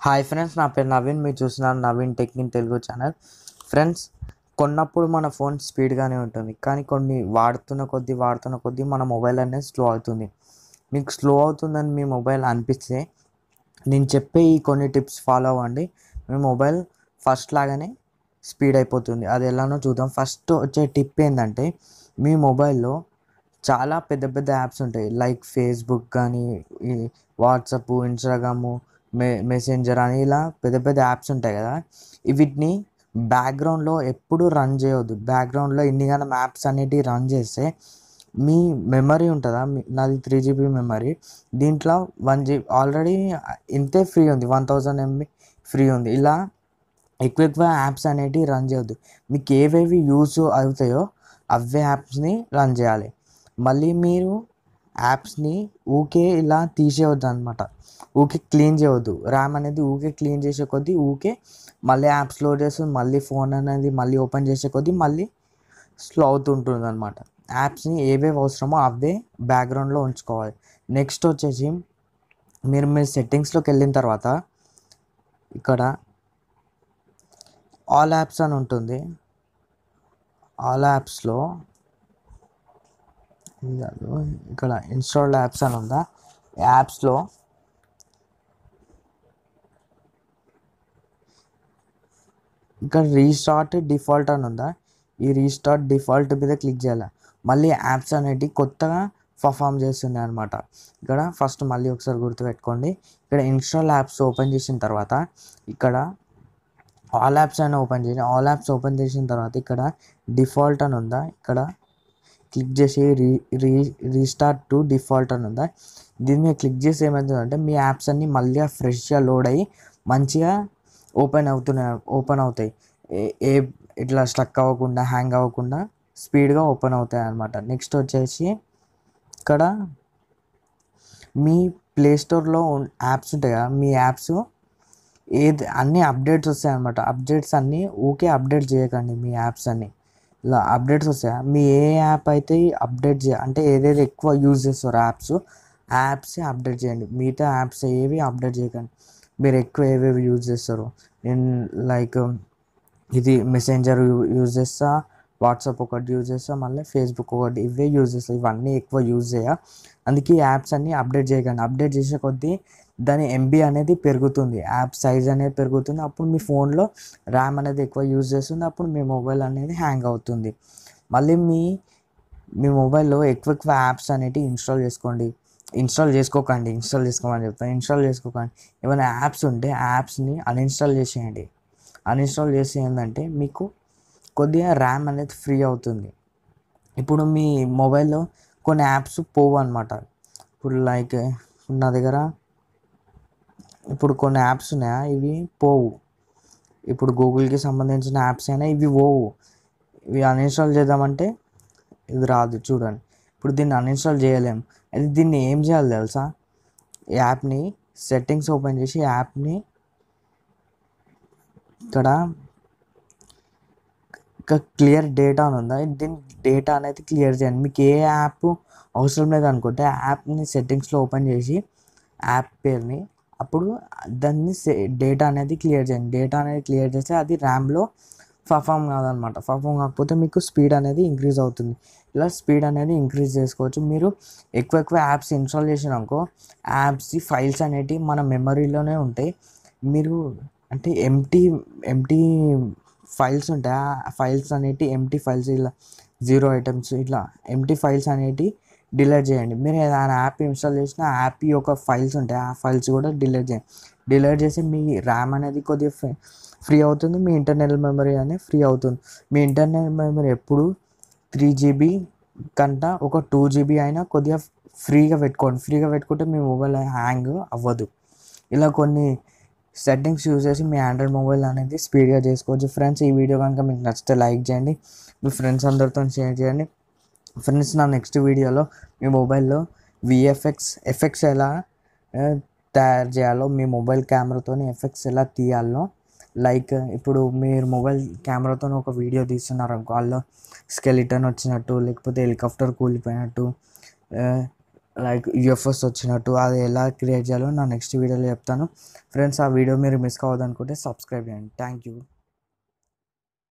hi friends నా పేరు నవీన్ మీరు చూస్తున్నారు Naveen tech in Telugu channel friends కొన్నప్పుడు మన ఫోన్ స్పీడ్గానే ఉంటుంది కానీ కొన్ని వాడుతున్న కొద్దీ వాడుతున్న కొద్దీ మన మొబైల్ అనేది స్లో అవుతుంది మీకు స్లో అవుతుందని మీ మొబైల్ అనిపిస్తే నేను చెప్పే ఈ కొన్ని టిప్స్ ఫాలో అవ్వండి మీ మొబైల్ ఫస్ట్ లాగానే స్పీడ్ అయిపోతుంది అది ఎలానో చూద్దాం ఫస్ట్ వచ్చే టిప్ ఏంటంటే మీ మొబైల్లో చాలా పెద్ద పెద్ద యాప్స్ ఉంటాయి లైక్ ఫేస్బుక్ కానీ ఈ వాట్సప్ ఇన్స్టాగ్రాము మె మెసెంజర్ అని ఇలా పెద్ద పెద్ద యాప్స్ ఉంటాయి కదా వీటిని బ్యాక్గ్రౌండ్లో ఎప్పుడు రన్ చేయవద్దు బ్యాక్గ్రౌండ్లో ఇన్ని గనం యాప్స్ అనేటివి రన్ చేస్తే మీ మెమరీ ఉంటుందా మీ నాది త్రీ జీబీ మెమరీ దీంట్లో వన్ జీ ఆల్రెడీ ఇంతే ఫ్రీ ఉంది వన్ థౌజండ్ ఎంబీ ఫ్రీ ఉంది ఇలా ఎక్కువ ఎక్కువ యాప్స్ అనేటివి రన్ చేయొద్దు మీకు ఏవేవి యూజ్ అవుతాయో అవే యాప్స్ని రన్ చేయాలి మళ్ళీ మీరు యాప్స్ని ఊకే ఇలా తీసేయవద్దు అనమాట ఊకే క్లీన్ చేయవద్దు ర్యామ్ అనేది ఊకే క్లీన్ చేసే కొద్దీ ఊకే మళ్ళీ యాప్స్ లోడ్ చేస్తుంది మళ్ళీ ఫోన్ అనేది మళ్ళీ ఓపెన్ చేసే కొద్దీ మళ్ళీ స్లో అవుతుంటుంది అనమాట యాప్స్ని ఏవేవి అవసరమో అవే బ్యాక్గ్రౌండ్లో ఉంచుకోవాలి నెక్స్ట్ వచ్చేసి మీరు మీ సెట్టింగ్స్లోకి వెళ్ళిన తర్వాత ఇక్కడ ఆల్ యాప్స్ అని ఉంటుంది ఆల్ యాప్స్లో ఇక్కడ ఇన్స్టాల్డ్ యాప్స్ అని ఉందా యాప్స్లో ఇక్కడ రీస్టార్ట్ డిఫాల్ట్ అని ఉందా ఈ రీస్టార్ట్ డిఫాల్ట్ మీద క్లిక్ చేయాలి మళ్ళీ యాప్స్ అనేటివి కొత్తగా పర్ఫామ్ చేస్తున్నాయి అనమాట ఇక్కడ ఫస్ట్ మళ్ళీ ఒకసారి గుర్తుపెట్టుకోండి ఇక్కడ ఇన్స్టాల్ యాప్స్ ఓపెన్ చేసిన తర్వాత ఇక్కడ ఆల్ యాప్స్ అయినా ఓపెన్ చేయండి ఆల్ యాప్స్ ఓపెన్ చేసిన తర్వాత ఇక్కడ డిఫాల్ట్ అని ఉందా ఇక్కడ క్లిక్ చేసి re re restart to default అని ఉందా దీని మీద క్లిక్ చేసి ఏమవుతుందంటే మీ యాప్స్ అన్నీ మళ్ళీ ఫ్రెష్గా లోడ్ అయ్యి మంచిగా ఓపెన్ అవుతున్నాయి ఓపెన్ అవుతాయి ఏ- ఏ ఇట్లా స్టక్ అవ్వకుండా హ్యాంగ్ అవ్వకుండా స్పీడ్గా ఓపెన్ అవుతాయి అన్నమాట నెక్స్ట్ వచ్చేసి ఇక్కడ మీ ప్లే స్టోర్లో యాప్స్ ఉంటాయి కదా మీ యాప్స్ ఏది అన్ని అప్డేట్స్ వస్తాయి అనమాట అప్డేట్స్ అన్నీ ఊకే అప్డేట్ చేయకండి మీ యాప్స్ అన్నీ ఇలా అప్డేట్స్ వస్తాయి మీ ఏ యాప్ అయితే అప్డేట్ చేయ అంటే ఏదైతే ఎక్కువ యూజ్ చేస్తారో యాప్స్ ఆ యాప్స్ అప్డేట్ చేయండి మిగతా యాప్స్ ఏవి అప్డేట్ చేయకండి మీరు ఎక్కువ ఏవేవి యూజ్ చేస్తారు నేను లైక్ ఇది మెసెంజర్ యూజ్ చేస్తా వాట్సాప్ ఒకటి యూజ్ చేస్తా మళ్ళీ ఫేస్బుక్ ఒకటి ఇవే యూజ్ చేస్తా ఇవన్నీ ఎక్కువ యూజ్ చేయ అందుకే ఈ యాప్స్ అన్నీ అప్డేట్ చేయకండి అప్డేట్ చేసే కొద్దీ దాని ఎంబీ అనేది పెరుగుతుంది యాప్ సైజ్ అనేది పెరుగుతుంది అప్పుడు మీ ఫోన్లో ర్యామ్ అనేది ఎక్కువ యూజ్ చేస్తుంది అప్పుడు మీ మొబైల్ అనేది హ్యాంగ్ అవుతుంది మళ్ళీ మీ మీ మొబైల్లో ఎక్కువ ఎక్కువ యాప్స్ అనేటివి ఇన్స్టాల్ చేసుకోండి ఇన్స్టాల్ చేసుకోకండి ఇన్స్టాల్ చేసుకోమని చెప్తాను ఇన్స్టాల్ చేసుకోకండి ఏమైనా యాప్స్ ఉంటే ఆ యాప్స్ని అన్ఇన్స్టాల్ చేసేయండి అన్ఇన్స్టాల్ చేసి ఏంటంటే మీకు కొద్దిగా ర్యామ్ అనేది ఫ్రీ అవుతుంది ఇప్పుడు మీ మొబైల్లో కొన్ని యాప్స్ పోవు అనమాట ఇప్పుడు లైక్ నా దగ్గర ఇప్పుడు కొన్ని యాప్స్ ఉన్నాయా ఇవి పోవు ఇప్పుడు గూగుల్కి సంబంధించిన యాప్స్ అయినా ఇవి పోవు ఇవి అన్ఇన్స్టాల్ చేద్దామంటే ఇది రాదు చూడండి ఇప్పుడు దీన్ని అన్ఇన్స్టాల్ చేయలేము అయితే దీన్ని ఏం చేయాలి తెలుసా ఈ యాప్ని సెట్టింగ్స్ ఓపెన్ చేసి యాప్ని ఇక్కడ ఇంకా క్లియర్ డేటా అని ఉందా దీని డేటా అనేది క్లియర్ చేయండి మీకు ఏ యాప్ అవసరం లేదు అనుకుంటే ఆ యాప్ని సెట్టింగ్స్లో ఓపెన్ చేసి యాప్ పేరుని అప్పుడు దాన్ని డేటా అనేది క్లియర్ చేయండి డేటా అనేది క్లియర్ చేస్తే అది ర్యామ్లో పర్ఫామ్ కాదనమాట పర్ఫామ్ కాకపోతే మీకు స్పీడ్ అనేది ఇంక్రీజ్ అవుతుంది ఇలా స్పీడ్ అనేది ఇంక్రీజ్ చేసుకోవచ్చు మీరు ఎక్కువ ఎక్కువ యాప్స్ ఇన్స్టాల్ చేసినాకో యాప్స్ ఫైల్స్ అనేటివి మన మెమరీలోనే ఉంటాయి మీరు అంటే ఎంటీ ఎంటీ ఫైల్స్ ఉంటాయి ఆ ఫైల్స్ అనేటి ఎంటీ ఫైల్స్ ఇలా జీరో ఐటమ్స్ ఇట్లా ఎంటీ ఫైల్స్ అనేటి డిలీట్ చేయండి మీరు ఏదైనా యాప్ ఇన్స్టాల్ చేసిన ఆ యాప్ యొక్క ఫైల్స్ ఉంటాయి ఆ ఫైల్స్ కూడా డిలీట్ చేయండి డిలీట్ చేసి మీ ర్యామ్ అనేది కొద్దిగా ఫ్రీ అవుతుంది మీ ఇంటర్నల్ మెమరీ అనేది ఫ్రీ అవుతుంది మీ ఇంటర్నల్ మెమరీ ఎప్పుడు త్రీ జీబీ కంట ఒక టూ జీబీ అయినా కొద్దిగా ఫ్రీగా పెట్టుకోండి ఫ్రీగా పెట్టుకుంటే మీ మొబైల్ హ్యాంగ్ అవ్వదు ఇలా కొన్ని సెట్టింగ్స్ యూజ్ చేసి మీ ఆండ్రాయిడ్ మొబైల్ అనేది స్పీడ్గా చేసుకోవచ్చు ఫ్రెండ్స్ ఈ వీడియో కనుక మీకు నచ్చితే లైక్ చేయండి మీ ఫ్రెండ్స్ అందరితో షేర్ చేయండి ఫ్రెండ్స్ నా నెక్స్ట్ వీడియోలో మీ మొబైల్లో విఎఫ్ఎక్స్ ఎఫెక్ట్స్ ఎలా ఆ, తయారు చేయాలో మీ మొబైల్ కెమెరాతో ఎఫెక్ట్స్ ఎలా తీయాలో లైక్ ఇప్పుడు మీరు మొబైల్ కెమెరాతో ఒక వీడియో తీస్తున్నారు అనుకో వాళ్ళు స్కెలిటన్ వచ్చినట్టు లేకపోతే హెలికాప్టర్ కూలిపోయినట్టు ఆ, లైక్ యూఎఫ్ఎస్ వచ్చినట్టు అది ఎలా క్రియేట్ చేయాలో నా నెక్స్ట్ వీడియోలో చెప్తాను ఫ్రెండ్స్ ఆ వీడియో మీరు మిస్ కావద్దనుకుంటే సబ్స్క్రైబ్ చేయండి థ్యాంక్ యూ